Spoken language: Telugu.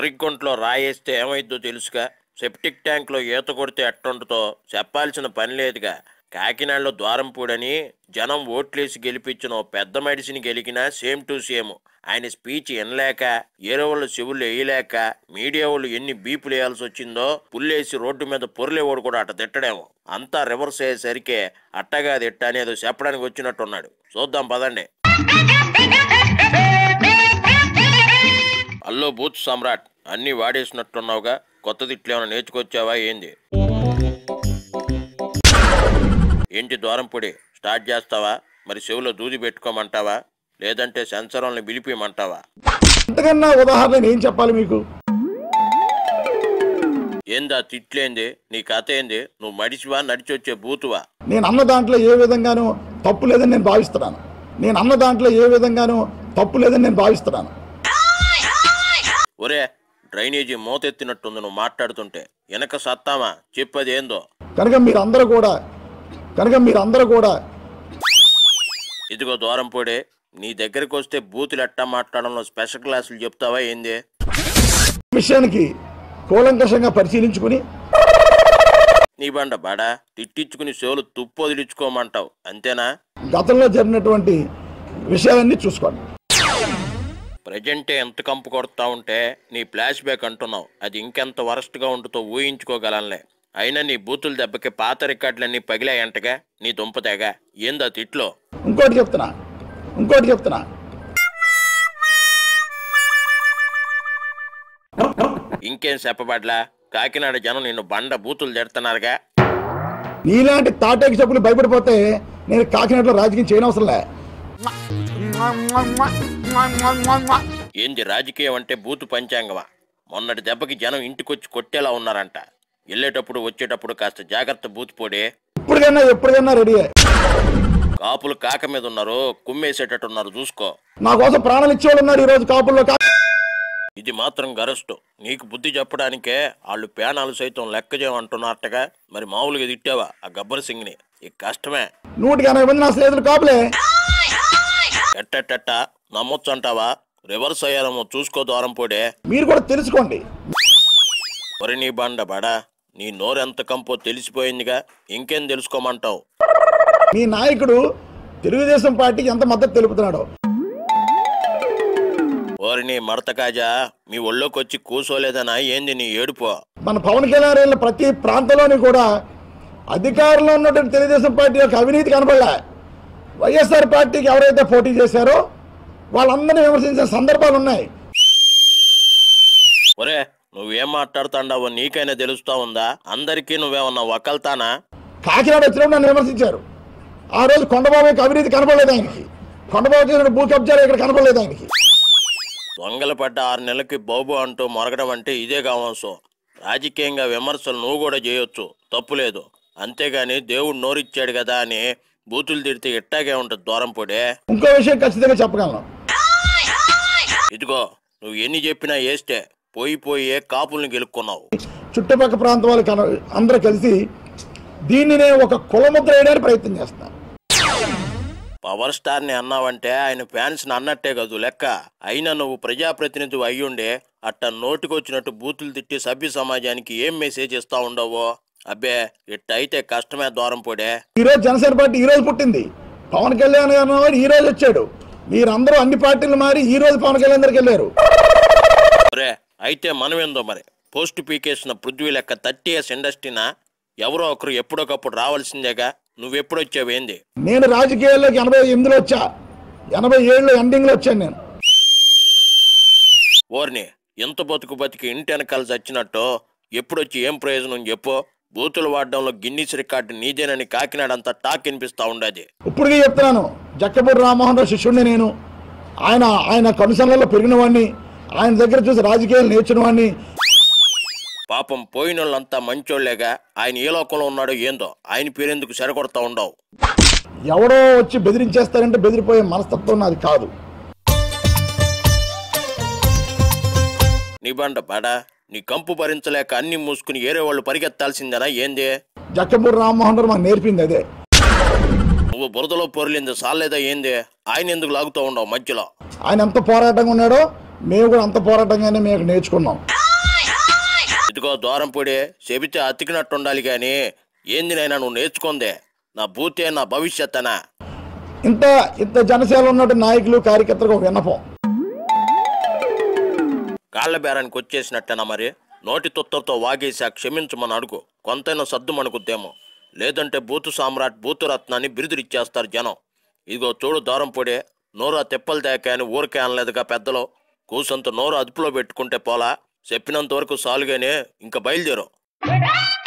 మురిగ్గొంట్లో రాయేస్తే ఏమైద్దో తెలుసుగా సెప్టిక్ ట్యాంక్లో ఈత కొడితే ఎట్టుంటుందో చెప్పాల్సిన పని లేదుగా కాకినాడలో ద్వారంపూడని జనం ఓట్లేసి గెలిపించిన ఓ పెద్ద మనిషిని గెలికినా సేమ్ టు సేమ్ ఆయన స్పీచ్ వినలేక ఏరే వాళ్ళు చెవులు వేయలేక మీడియా వాళ్ళు ఎన్ని బీపులు వేయాల్సి వచ్చిందో పుల్లేసి రోడ్డు మీద పొరలేవాడు కూడా అట్ట తిట్టడేమో అంతా రివర్స్ అయ్యేసరికి అట్టగా తిట్ట అనేదో చెప్పడానికి వచ్చినట్టున్నాడు చూద్దాం పదండి అల్లో బూత్ సమ్రాట్ అన్నీ వాడేసినట్టున్నావుగా కొత్త తిట్లేమైనా నేర్చుకొచ్చావా ఏంది ఏంటి ద్వారంపొడి స్టార్ట్ చేస్తావా మరి చెవిలో దూది పెట్టుకోమంటావా లేదంటే సెన్సర్లను పిలిపిమంటావా అంతకన్నా ఉదాహరణ నేను ఏం చెప్పాలి మీకు ఏందా తిట్లేంది నీ కథ ఏంది నువ్వు మడిచివా నడిచొచ్చే బూతువా నేను అన్న దాంట్లో ఏ విధంగానూ తప్పు లేదని నేను భావిస్తున్నాను నేను అన్న దాంట్లో ఏ విధంగానూ తప్పు లేదని నేను భావిస్తున్నాను ఒరే డ్రైనేజీ మూతెత్తినట్టుంది నువ్వు మాట్లాడుతుంటే వెనక సత్తామా చెప్పది ఏందో కనుక మీరందరూ కూడా కనుక మీరందరూ కూడా ఇదిగో ద్వారంపొడే నీ దగ్గరికి వస్తే బూతులు ఎట్టా మాట్లాడంలో స్పెషల్ క్లాసులు చెప్తావా ఏంది విషయానికి కూలంకషంగా పరిశీలించుకుని నీ బండ బాడా తిట్టించుకుని చెవులు తుప్పు వదిలించుకోమంటావు అంతేనా గతంలో జరిగినటువంటి విషయాలన్నీ చూసుకోండి ప్రజెంటే ఎంత కంపు కొడతా ఉంటే నీ ఫ్లాష్ బ్యాక్ అంటున్నావు అది ఇంకెంత వరస్ట్గా ఉంటుందో ఊహించుకోగలంలే అయినా నీ బూతుల దెబ్బకి పాత రికార్డులన్నీ పగిలాయంటగా నీ దుంపతేగా ఏందా తిట్లో ఇంకోటి చెప్తున్నా ఇంకోటి చెప్తున్నా ఇంకేం చెప్పబడ్లా కాకినాడ జనం నిన్ను బండ బూతులు తిడుతున్నారుగా నీలాంటి తాటేకి చెప్పులు భయపడిపోతే నేను కాకినాడలో రాజకీయం చేయనవసరంలే ఏంది రాజకీయం అంటే బూతు పంచాంగమా మొన్నటి దెబ్బకి జనం ఇంటికొచ్చి కొట్టేలా ఉన్నారంట వెళ్ళేటప్పుడు వచ్చేటప్పుడు కాస్త జాగ్రత్త బూతు పోడే ఇప్పటికైనా ఎప్పటికైనా రెడీ కాపులు కాక మీద ఉన్నారు కుమ్మేసేటట్టున్నారు చూసుకో నా కోసం ప్రాణాలు ఇచ్చేవాళ్ళు ఉన్నారు ఈరోజు కాపుల్లో కా ఇది మాత్రం గరస్టు నీకు బుద్ధి చెప్పడానికే వాళ్ళు పేనాలు సైతం లెక్క చేయమంటున్నారటగా మరి మామూలుగా తిట్టావా ఆ గబ్బర్ సింగ్ని ఇక కష్టమే నూటికి ఎనభై మంది నా స్నేహితులు కాపులే ఎట్టెట్టెట్ట నమ్మొచ్చు అంటావా రివర్స్ అయ్యారేమో చూసుకో దూరం పోడే మీరు కూడా తెలుసుకోండి ఒరి నీ బండ బడా నీ నోరెంత కంపో తెలిసిపోయిందిగా ఇంకేం తెలుసుకోమంటావు మీ నాయకుడు తెలుగుదేశం పార్టీకి ఎంత మద్దతు తెలుపుతున్నాడో ఓరి నీ మడత కాజా మీ ఒళ్ళోకి వచ్చి కూసోలేదనా ఏంది నీ ఏడుపో మన పవన్ కళ్యాణ్ వెళ్ళిన ప్రతి ప్రాంతంలోని కూడా అధికారంలో ఉన్నటువంటి తెలుగుదేశం పార్టీ యొక్క అవినీతి కనబడలే వైఎస్ఆర్ పార్టీకి ఎవరైతే పోటీ చేశారో వాళ్ళందరినీ విమర్శించిన సందర్భాలు ఉన్నాయి ఒరే నువ్వేం మాట్లాడుతాండావో నీకైనా తెలుస్తా ఉందా అందరికీ నువ్వేమన్నా వకల్తానా కాకినాడ వచ్చినప్పుడు నన్ను విమర్శించారు ఆ రోజు కొండబాబు యొక్క అవినీతి కనపడలేదు ఆయనకి కొండబాబు చేసిన భూ కబ్జాలు ఇక్కడ కనపడలేదు ఆయనకి దొంగలు పడ్డ ఆరు నెలలకి బాబు అంటూ మొరగడం అంటే ఇదే కావాల్సో రాజకీయంగా విమర్శలు నువ్వు కూడా చేయొచ్చు తప్పులేదు అంతేగాని దేవుడు నోరిచ్చాడు కదా అని బూతులు తిడితే ఇట్టాగే ఉంటుంది దూరం పొడే ఇంకో విషయం ఖచ్చితంగా చెప్పగలను ఇదిగో నువ్వు ఎన్ని చెప్పినా వేస్తే పోయి పోయే కాపుల్ని గెలుక్కున్నావు చుట్టుపక్కల ప్రాంతం వాళ్ళు కన అందరూ కలిసి దీన్ని నేను ఒక కులముద్ర వేయడానికి ప్రయత్నం చేస్తాను పవర్ స్టార్ ని అన్నావంటే ఆయన ఫ్యాన్స్ ని అన్నట్టే కదూ లెక్క అయినా నువ్వు ప్రజాప్రతినిధి అయ్యుండే అట్ట నోటికొచ్చినట్టు బూతులు తిట్టి సభ్య సమాజానికి ఏం మెసేజ్ ఇస్తా ఉండవో అబ్బే ఇట్ట అయితే కష్టమే దూరం పోడే ఈ రోజు జనసేన పార్టీ ఈ రోజు పుట్టింది పవన్ కళ్యాణ్ గారు అన్నవాడు ఈ రోజు వచ్చాడు మీరందరూ అన్ని పార్టీలు మారి ఈ రోజు పవన్ కళ్యాణ్ దగ్గరికి వెళ్ళారు ఒరే అయితే మనమేందో మరి పోస్ట్ పీకేసిన పృథ్వీ లెక్క థర్టీ ఇయర్స్ ఇండస్ట్రీనా ఎవరో ఒకరు ఎప్పుడొకప్పుడు రావాల్సిందేగా నువ్వెప్పుడొచ్చావేంది నేను రాజకీయాల్లోకి ఎనభై ఎనిమిదిలో వచ్చా ఎనభై ఏడులో ఎండింగ్లో వచ్చాను నేను ఓర్ని ఎంత బతుకు బతికి ఇంటి వెనకాల చచ్చినట్టు ఎప్పుడొచ్చి ఏం ప్రయోజనం చెప్పు బూతులు వాడడంలో గిన్నీస్ రికార్డు నీదేనని కాకినాడంతా టాక్ వినిపిస్తా ఉండేది ఇప్పటికీ చెప్తున్నాను జక్కపూడి రామ్మోహన్ రావు శిష్యుడిని నేను ఆయన ఆయన కనుసనలలో పెరిగిన వాడిని ఆయన దగ్గర చూసి రాజకీయాలు నేర్చిన వాడిని పాపం పోయిన వాళ్ళంతా మంచోళ్లేగా ఆయన ఏ లోకంలో ఉన్నాడో ఏందో ఆయన పేరెందుకు సెరగొడతా ఉండవు ఎవడో వచ్చి బెదిరించేస్తారంటే బెదిరిపోయే మనస్తత్వం నాది కాదు నీ బండ బాడా నీ కంపు భరించలేక అన్ని మూసుకుని ఏరే వాళ్ళు పరిగెత్తాల్సిందేనా ఏంది జక్కపూడి రామ్మోహన్ రావు మాకు నేర్పింది అదే నువ్వు బురదలో పొరిలింది సాలేదా ఏంది ఆయన ఎందుకు లాగుతూ ఉండవు మధ్యలో ఆయన ఎంత పోరాటంగా ఉన్నాడో మేము కూడా అంత పోరాటంగానే మేము నేర్చుకున్నాం ఇదిగో దూరంపూడి చెబితే అతికినట్టు ఉండాలి కానీ ఏంది నైనా నువ్వు నేర్చుకుందే నా భూతే నా భవిష్యత్తనా ఇంత ఇంత జనసేన ఉన్నట్టు నాయకులు కార్యకర్తలకు ఒక విన్నపం కాళ్ళ బేరానికి వచ్చేసినట్టేనా మరి నోటి తుత్తతో వాగేసి ఆ క్షమించమని అడుగు కొంతైనా సద్దు మణుకుద్దేమో లేదంటే బూతు సామ్రాట్ బూతు రత్నాన్ని బిరుదురిచ్చేస్తారు జనం ఇదిగో చూడు దూరం పొడే నోరా తెప్పలు తేక అని ఊరికే అనలేదుగా పెద్దలు కూసంత నోరు అదుపులో పెట్టుకుంటే పోలా చెప్పినంత వరకు సాలుగానే ఇంకా బయలుదేరు